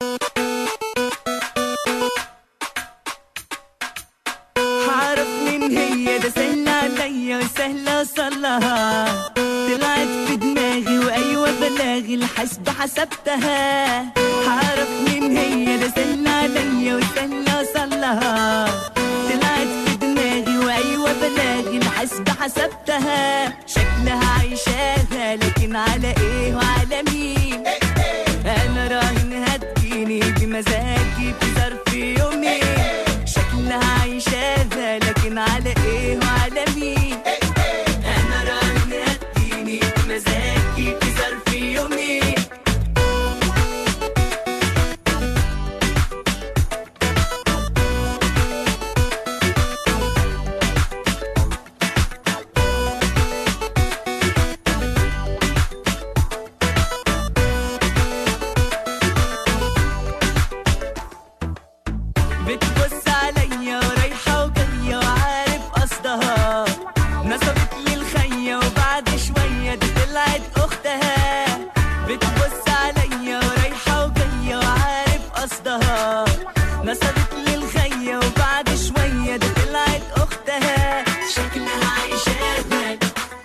هعرف مين هي ده سهل عليا وسهل اوصلها طلعت في دماغي وايوه بلاغي الحسب حسبتها هعرف مين هي ده سهل عليا وسهل اوصلها طلعت في دماغي وايوه بلاغي الحسب حسبتها شكلها عايشاها لكن على ايه وعلى مين انا راهن هتجيني بمزاجي في ظرف يومين شكلها عايشاها لكن على ايه وعلى مين انا راهن هتجيني بمزاجي في ظرف يومين بتبص عليا ورايحة وجاية وعارف قصدها نصبت لي الخية وبعد شوية دي طلعت أختها بتبص عليا ورايحة وجاية وعارف قصدها نصبت لي الخية وبعد شوية دي طلعت أختها شكلها عايشاها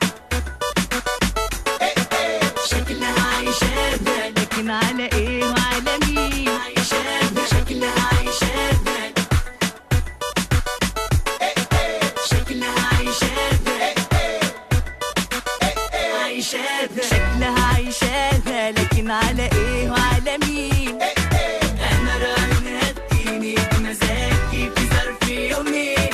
شكلها عايشاها لكن على ايه وعلى مين عايشاها شكلها عايشاها شكلها عايشاها عايشاها شكلها عايشاها لكن على ايه وعلى مين انا راهن هتجيني بمزاجي في ظرف يومين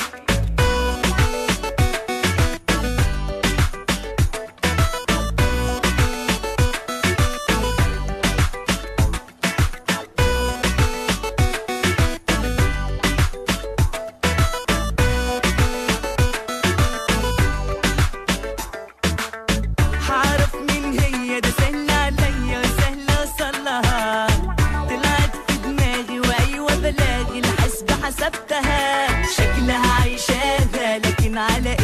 هعرف مين هي ده سهل عليا وسهل اوصلها طلعت في دماغي وايوه بلاغي الحسب حسبتها شكلها عايشاها لكن على